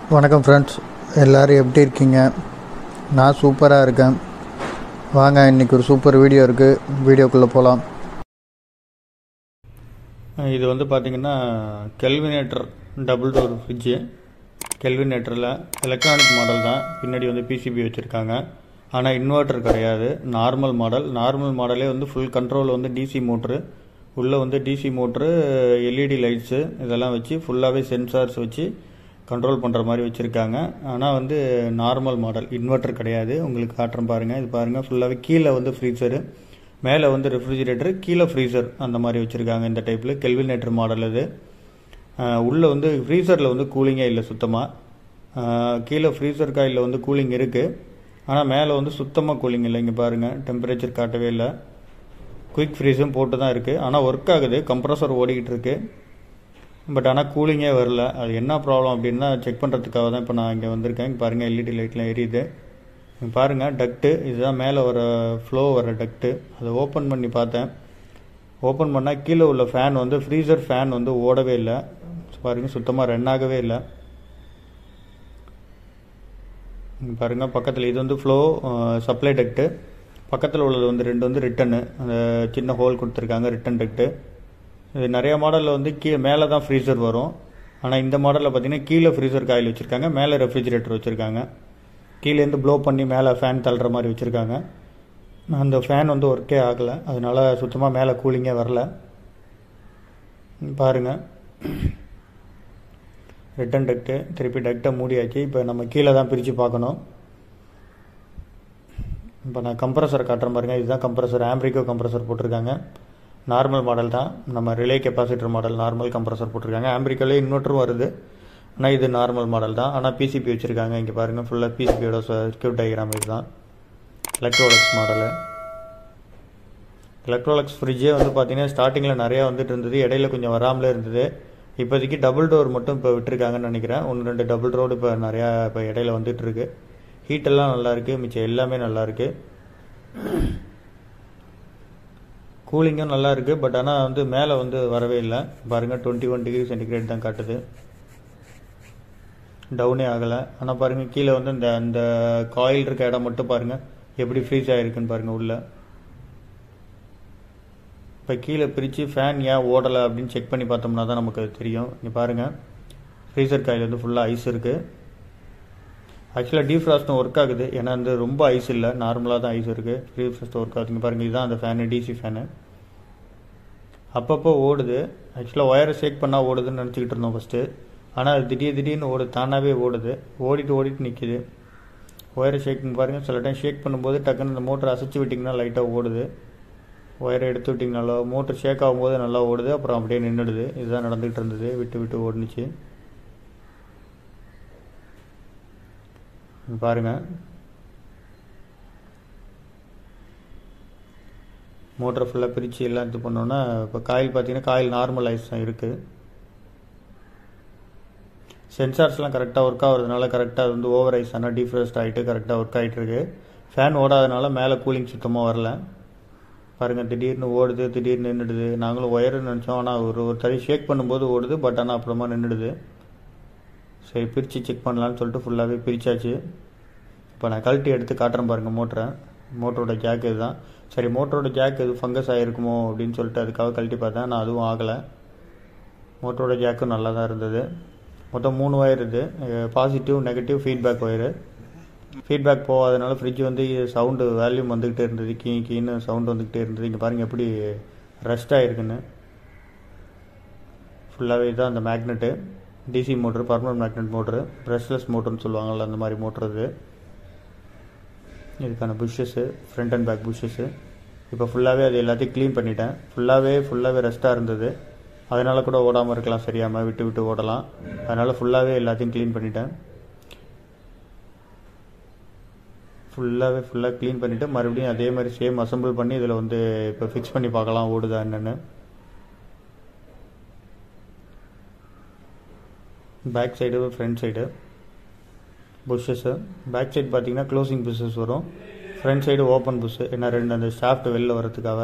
வணக்கம் ஃப்ரெண்ட்ஸ் எல்லோரும் எப்படி இருக்கீங்க நான் சூப்பராக இருக்கேன் வாங்க இன்றைக்கி ஒரு சூப்பர் வீடியோ இருக்குது வீடியோக்குள்ளே போகலாம் இது வந்து பார்த்தீங்கன்னா கெல்வினேட்டர் டபுள் டோர் ஃப்ரிட்ஜு கெல்வினேட்டரில் எலக்ட்ரானிக் மாடல் தான் பின்னாடி வந்து பிசிபி வச்சுருக்காங்க ஆனால் இன்வெர்ட்டர் கிடையாது நார்மல் மாடல் நார்மல் மாடலே வந்து ஃபுல் கண்ட்ரோல் வந்து டிசி மோட்ரு உள்ளே வந்து டிசி மோட்ரு எல்இடி லைட்ஸு இதெல்லாம் வச்சு ஃபுல்லாகவே சென்சார்ஸ் வச்சு கண்ட்ரோல் பண்ணுற மாதிரி வச்சுருக்காங்க ஆனால் வந்து நார்மல் மாடல் இன்வெர்ட்டர் கிடையாது உங்களுக்கு காட்டுறேன் பாருங்கள் இது பாருங்கள் ஃபுல்லாகவே கீழே வந்து ஃப்ரீசரு மேலே வந்து ரெஃப்ரிஜிரேட்டர் கீழே ஃப்ரீசர் அந்த மாதிரி வச்சுருக்காங்க இந்த டைப்பில் கெல்வினேட்டர் மாடல் இது உள்ளே வந்து ஃப்ரீசரில் வந்து கூலிங்கே இல்லை சுத்தமாக கீழே ஃப்ரீசர் காயில் வந்து கூலிங் இருக்குது ஆனால் மேலே வந்து சுத்தமாக கூலிங் இல்லை இங்கே பாருங்கள் டெம்பரேச்சர் காட்டவே இல்லை குயிக் ஃப்ரீஸும் போட்டு தான் இருக்குது ஆனால் ஒர்க் ஆகுது கம்ப்ரஸர் ஓடிக்கிட்டு இருக்கு பட் ஆனால் கூலிங்கே வரல அது என்ன ப்ராப்ளம் அப்படின்னா செக் பண்ணுறதுக்காக தான் இப்போ நான் இங்கே வந்திருக்கேன் இங்கே பாருங்கள் எல்இடி லைட்லாம் எரியுது இங்கே பாருங்கள் டக்ட்டு இதுதான் மேலே வர ஃப்ளோ வர டக்ட்டு அதை ஓப்பன் பண்ணி பார்த்தேன் ஓப்பன் பண்ணால் கீழே உள்ள ஃபேன் வந்து ஃப்ரீசர் ஃபேன் வந்து ஓடவே இல்லை பாருங்கள் சுத்தமாக ரன் ஆகவே இல்லை பாருங்கள் பக்கத்தில் இது வந்து ஃப்ளோ சப்ளை டக்ட்டு பக்கத்தில் உள்ளது வந்து ரெண்டு வந்து ரிட்டனு அந்த சின்ன ஹோல் கொடுத்துருக்காங்க ரிட்டன் டக்ட்டு இது நிறைய மாடலில் வந்து கீழே மேலே தான் ஃப்ரீசர் வரும் ஆனால் இந்த மாடலில் பார்த்தீங்கன்னா கீழே ஃப்ரீசர் காயில் வச்சுருக்காங்க மேலே ரெஃப்ரிஜிரேட்டர் வச்சுருக்காங்க கீழேருந்து ப்ளோ பண்ணி மேலே ஃபேன் தள்ளுற மாதிரி வச்சுருக்காங்க அந்த ஃபேன் வந்து ஒர்க்கே ஆகலை அதனால் சுத்தமாக மேலே கூலிங்கே வரல பாருங்கள் ரிட்டன் டக்ட்டு திருப்பி டக்டை மூடியாச்சு இப்போ நம்ம கீழே தான் பிரித்து பார்க்கணும் இப்போ நான் கம்ப்ரஸர் காட்டுறேன் பாருங்கள் இதுதான் கம்ப்ரஸர் ஆம்ப்ரிக்கோ கம்ப்ரஸர் போட்டிருக்காங்க நார்மல் மாடல் தான் நம்ம relay capacitor model normal compressor போட்டிருக்காங்க ஆம்ப்ரிக்கோலே இன்வெர்ட்டரும் வருது ஆனால் இது நார்மல் மாடல் தான் ஆனால் பிசிபி வச்சுருக்காங்க இங்கே பாருங்கள் ஃபுல்லாக பிசிபியோட சர்க்கியூட் டயக்ராம் இது தான் எலக்ட்ரோலக்ஸ் மாடலு எலக்ட்ரோலக்ஸ் ஃப்ரிட்ஜே வந்து பார்த்தீங்கன்னா ஸ்டார்டிங்கில் நிறையா வந்துட்டு இருந்தது இடையில கொஞ்சம் வராமலே இருந்தது இப்போதைக்கு டபுள் டோர் மட்டும் இப்போ விட்டுருக்காங்கன்னு நினைக்கிறேன் ஒன்று ரெண்டு டபுள் டோர் இப்போ நிறையா இப்போ இடையில வந்துட்டு இருக்கு ஹீட்டெல்லாம் நல்லா இருக்குது மிச்சம் எல்லாமே நல்லா இருக்குது கூலிங்கும் நல்லா இருக்குது பட் ஆனால் வந்து மேலே வந்து வரவே இல்லை பாருங்கள் டுவெண்ட்டி ஒன் டிகிரி சென்டிகிரேட் தான் காட்டுது டவுனே ஆகலை ஆனால் பாருங்கள் கீழே வந்து இந்த அந்த காயில் இருக்க இடம் மட்டும் பாருங்கள் எப்படி ஃப்ரீஸ் ஆகிருக்குன்னு பாருங்கள் உள்ளே இப்போ கீழே பிரித்து ஃபேன் ஏன் ஓடலை அப்படின்னு செக் பண்ணி பார்த்தோம்னா தான் நமக்கு அது தெரியும் இங்கே பாருங்கள் ஃப்ரீசர் காயில் வந்து ஃபுல்லாக ஐஸ் இருக்குது ஆக்சுவலாக டீஃப்ராஸ்ட்டும் ஒர்க் ஆகுது ஏன்னா வந்து ரொம்ப ஐஸ் இல்லை நார்மலாக தான் ஐஸ் இருக்குது டீஃப்ராஸ்ட் ஒர்க் ஆகுதுங்க பாருங்கள் இதுதான் அந்த ஃபேனு டிசி ஃபேனு அப்பப்போ ஓடுது ஆக்சுவலாக ஒயரை ஷேக் பண்ணால் ஓடுதுன்னு நினச்சிக்கிட்டு இருந்தோம் ஃபஸ்ட்டு ஆனால் அது திடீர் திடீர்னு ஓடுது தானாகவே ஓடுது ஓடிட்டு ஓடிட்டு நிற்கிது ஒயரை ஷேக்கிங் பாருங்கள் சில டைம் ஷேக் பண்ணும்போது டக்குன்னு இந்த மோட்டரை அசைச்சு விட்டிங்கன்னா லைட்டாக ஓடுது ஒயரை எடுத்து விட்டிங்கனால மோட்டர் ஷேக் ஆகும்போது நல்லா ஓடுது அப்புறம் அப்படியே நின்றுடுது இதுதான் நடந்துகிட்டு இருந்தது விட்டு விட்டு ஓடுனுச்சு பாருங்கள் மோட்டரை ஃபுல்லாக பிரித்து எல்லாம் இது பண்ணோன்னா இப்போ காயில் பார்த்தீங்கன்னா காயில் நார்மல் ஐஸ் தான் இருக்குது சென்சார்ஸ்லாம் கரெக்டாக ஒர்க் ஆகிறதுனால கரெக்டாக வந்து ஓவர் ஐஸ் ஆனால் டீஃப்ரஸ்ட் ஆகிட்டு கரெக்டாக ஒர்க் ஆகிட்டு இருக்கு ஃபேன் ஓடாதனால மேலே கூலிங் சுத்தமாக வரல பாருங்கள் திடீர்னு ஓடுது திடீர்னு நின்றுடுது நாங்களும் ஒயருன்னு நினச்சோம் ஆனால் ஒரு ஒரு தடவை ஷேக் பண்ணும்போது ஓடுது பட் ஆனால் அப்புறமா நின்றுடுது சரி பிரித்து செக் பண்ணலான்னு சொல்லிட்டு ஃபுல்லாகவே பிரித்தாச்சு இப்போ நான் கழட்டி எடுத்து காட்டுறேன் பாருங்கள் மோட்டரை மோட்டரோட ஜாக் இதுதான் சரி மோட்டரோட ஜாக் எது ஃபங்கஸ் ஆகிருக்குமோ அப்படின்னு சொல்லிட்டு அதுக்காக கழட்டி பார்த்தேன் நான் அதுவும் ஆகலை மோட்டரோட ஜாக்கும் நல்லா தான் இருந்தது மொத்தம் மூணு ஒயர் இது positive negative feedback wire feedback போகாதனால ஃப்ரிட்ஜ் வந்து சவுண்டு வேல்யூம் வந்துக்கிட்டே இருந்தது கீ கீன்னு சவுண்டு வந்துக்கிட்டே இருந்தது இங்கே பாருங்கள் எப்படி ரெஸ்ட் ஆகிருக்குன்னு ஃபுல்லாகவே தான் அந்த magnet DC motor permanent magnet motor brushless மோட்டர்னு சொல்லுவாங்கள்ல அந்த மாதிரி மோட்ரு இது இதுக்கான brushes front and back brushes இப்போ ஃபுல்லாகவே அது எல்லாத்தையும் க்ளீன் பண்ணிட்டேன் ஃபுல்லாகவே ஃபுல்லாகவே ரெஸ்ட்டாக இருந்தது அதனால் கூட ஓடாமல் இருக்கலாம் சரியாமல் விட்டு விட்டு ஓடலாம் அதனால் ஃபுல்லாகவே எல்லாத்தையும் க்ளீன் பண்ணிட்டேன் ஃபுல்லாகவே ஃபுல்லாக க்ளீன் பண்ணிவிட்டு மறுபடியும் அதே மாதிரி சேம் அசம்பிள் பண்ணி இதில் வந்து இப்போ ஃபிக்ஸ் பண்ணி பார்க்கலாம் ஓடுதா என்னென்னு back side front side brushes back side பார்த்தீங்கன்னா க்ளோசிங் புஷ்ஷஸ் வரும் ஃப்ரண்ட் சைடு ஓப்பன் புஷ்ஷு ஏன்னா ரெண்டு அந்த ஷாஃப்ட் வெளில வரதுக்காக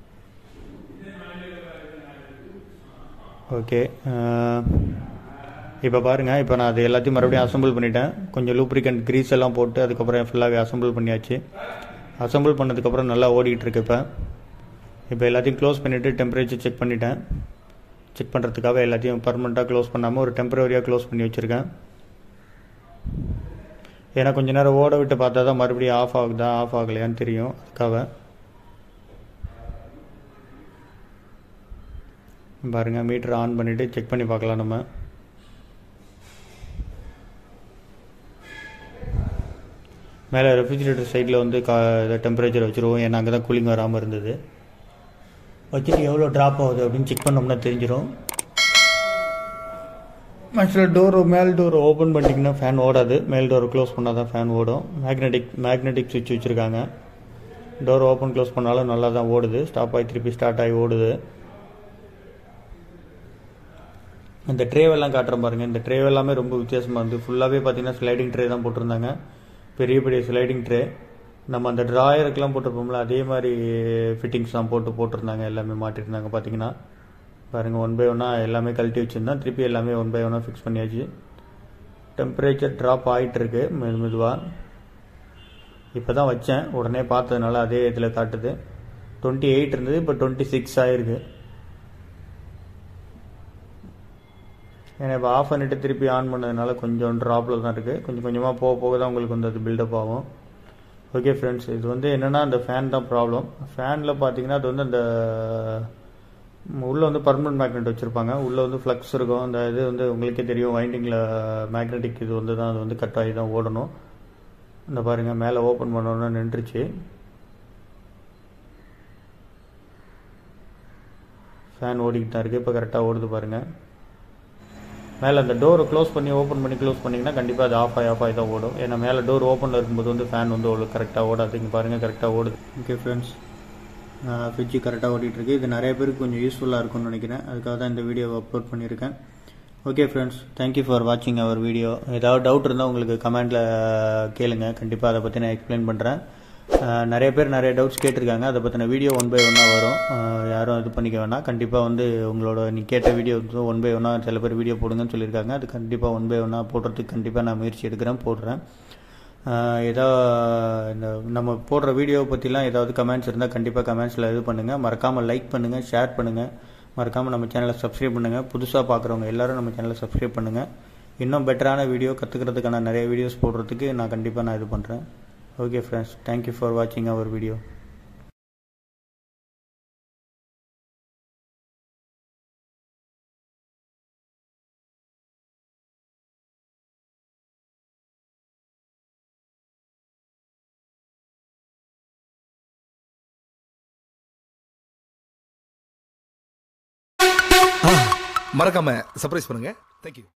ஓகே இப்போ பாருங்கள் இப்போ நான் அது எல்லாத்தையும் மறுபடியும் அசம்பிள் பண்ணிட்டேன் கொஞ்சம் லூப்ரிகண்ட் க்ரீஸ் எல்லாம் போட்டு அதுக்கப்புறம் ஃபுல்லாகவே அசம்பிள் பண்ணியாச்சு அசம்பிள் பண்ணதுக்கப்புறம் நல்லா ஓடிக்கிட்டு இருக்கு இப்போ இப்போ எல்லாத்தையும் க்ளோஸ் பண்ணிவிட்டு டெம்பரேச்சர் செக் பண்ணிட்டேன் செக் பண்ணுறதுக்காக எல்லாத்தையும் பர்மனெண்ட்டாக க்ளோஸ் பண்ணாமல் ஒரு டெம்பரவரியாக க்ளோஸ் பண்ணி வச்சுருக்கேன் ஏன்னா கொஞ்ச நேரம் ஓட விட்டு பார்த்தா தான் மறுபடியும் ஆஃப் ஆகுதா ஆஃப் ஆகலையான்னு தெரியும் அதுக்காக பாருங்கள் மீட்டர் ஆன் பண்ணிவிட்டு செக் பண்ணி பார்க்கலாம் நம்ம மேலே ரெஃப்ரிஜிரேட்டர் சைடில் வந்து கா இதை டெம்பரேச்சர் வச்சுருவோம் ஏன்னா அங்கே தான் கூலிங் வராமல் இருந்தது வச்சுட்டு எவ்வளோ ட்ராப் ஆகுது அப்படின்னு செக் பண்ணோம்னா தெரிஞ்சிடும் ஆக்சுவலாக டோர் மேல் டோர் ஓப்பன் பண்ணிட்டிங்கன்னா ஃபேன் ஓடாது மேல் டோர் க்ளோஸ் பண்ணால் தான் ஃபேன் ஓடும் மேக்னெட்டிக் மேக்னெட்டிக் சுவிட்ச் வச்சுருக்காங்க டோர் ஓப்பன் க்ளோஸ் பண்ணாலும் நல்லா தான் ஓடுது ஸ்டாப் ஆகி திருப்பி ஸ்டார்ட் ஆகி ஓடுது இந்த ட்ரேவெல்லாம் காட்டுறேன் பாருங்கள் இந்த ட்ரேவ் எல்லாமே ரொம்ப வித்தியாசமாக இருந்து ஃபுல்லாகவே பார்த்தீங்கன்னா ஸ்லைடிங் ட்ரே தான் போட்டிருந்தாங்க பெரிய பெரிய ஸ்லைடிங் ட்ரே நம்ம அந்த ட்ராயருக்கெலாம் போட்டிருப்போம்ல அதே மாதிரி ஃபிட்டிங்ஸ் தான் போட்டு போட்டிருந்தாங்க எல்லாமே மாட்டிருந்தாங்க பார்த்தீங்கன்னா பாருங்கள் ஒன் பை ஒன்னாக எல்லாமே கழட்டி வச்சுருந்தோம் திருப்பி எல்லாமே ஒன் பை ஒன்னாக ஃபிக்ஸ் பண்ணியாச்சு டெம்பரேச்சர் ட்ராப் ஆகிட்டுருக்கு மெது மெதுவாக இப்போ தான் வச்சேன் உடனே பார்த்ததுனால அதே இதில் காட்டுது டுவெண்ட்டி எயிட் இருந்தது இப்போ டுவெண்ட்டி சிக்ஸ் ஆகிருக்கு ஏன்னா இப்போ ஆஃப் பண்ணிவிட்டு திருப்பி ஆன் பண்ணதுனால கொஞ்சம் ட்ராப்பில் தான் இருக்குது கொஞ்சம் கொஞ்சமாக போக போக தான் உங்களுக்கு வந்து அது பில்டப் ஆகும் ஓகே ஃப்ரெண்ட்ஸ் இது வந்து என்னென்னா அந்த ஃபேன் தான் ப்ராப்ளம் ஃபேனில் பார்த்தீங்கன்னா அது வந்து அந்த உள்ளே வந்து பர்மனன்ட் மேக்னெட் வச்சுருப்பாங்க உள்ளே வந்து ஃப்ளக்ஸ் இருக்கும் அந்த இது வந்து உங்களுக்கே தெரியும் வைண்டிங்கில் மேக்னெட்டிக் இது வந்து தான் அது வந்து கட் ஆகி தான் ஓடணும் இந்த பாருங்கள் மேலே ஓப்பன் பண்ணோன்னா நின்றுச்சு ஃபேன் ஓடிக்கிட்டு தான் இருக்குது இப்போ கரெக்டாக ஓடுது பாருங்கள் மேலே அந்த டோரை க்ளோஸ் பண்ணி ஓப்பன் பண்ணி க்ளோஸ் பண்ணிங்கன்னா கண்டிப்பாக அது ஆஃப் ஆகி ஆஃப் ஆகி தான் ஓடும் ஏன்னா மேலே டோர் ஓப்பனில் இருக்கும்போது வந்து ஃபேன் வந்து அவ்வளோ கரெக்டாக ஓடாது இங்கே பாருங்கள் கரெக்டாக ஓடுது ஓகே ஃப்ரெண்ட்ஸ் ஃப்ரிட்ஜு கரெக்டாக ஓடிட்டுருக்கு இது நிறைய பேருக்கு கொஞ்சம் யூஸ்ஃபுல்லாக இருக்கும்னு நினைக்கிறேன் அதுக்காக தான் இந்த வீடியோவை அப்லோட் பண்ணியிருக்கேன் ஓகே ஃப்ரெண்ட்ஸ் தேங்க்யூ ஃபார் வாட்சிங் அவர் வீடியோ ஏதாவது டவுட் இருந்தால் உங்களுக்கு கமெண்ட்டில் கேளுங்க கண்டிப்பாக அதை பற்றி நான் எக்ஸ்பிளைன் பண்ணுறேன் நிறைய பேர் நிறைய டவுட்ஸ் கேட்டிருக்காங்க அதை பற்றின வீடியோ ஒன் பை ஒன்னாக வரும் யாரும் இது பண்ணிக்க வேணாம் கண்டிப்பாக வந்து உங்களோட நீ கேட்ட வீடியோ ஒன் பை ஒன்னாக சில பேர் வீடியோ போடுங்கன்னு சொல்லியிருக்காங்க அது கண்டிப்பாக ஒன் பை ஒன்னாக போடுறதுக்கு கண்டிப்பாக நான் முயற்சி எடுக்கிறேன் போடுறேன் ஏதோ இந்த நம்ம போடுற வீடியோவை பற்றிலாம் ஏதாவது கமெண்ட்ஸ் இருந்தால் கண்டிப்பாக கமெண்ட்ஸில் இது பண்ணுங்கள் மறக்காமல் லைக் பண்ணுங்கள் ஷேர் பண்ணுங்கள் மறக்காமல் நம்ம சேனலை சப்ஸ்கிரைப் பண்ணுங்கள் புதுசாக பார்க்குறவங்க எல்லோரும் நம்ம சேனலை சப்ஸ்கிரைப் பண்ணுங்கள் இன்னும் பெட்டரான வீடியோ கற்றுக்கிறதுக்கான நிறைய வீடியோஸ் போடுறதுக்கு நான் கண்டிப்பாக நான் இது பண்ணுறேன் ஓகே ஃப்ரெண்ட்ஸ் தேங்க்யூ ஃபார் வாட்சிங் அவர் வீடியோ மறக்காம சர்ப்ரைஸ் பண்ணுங்க தேங்க்யூ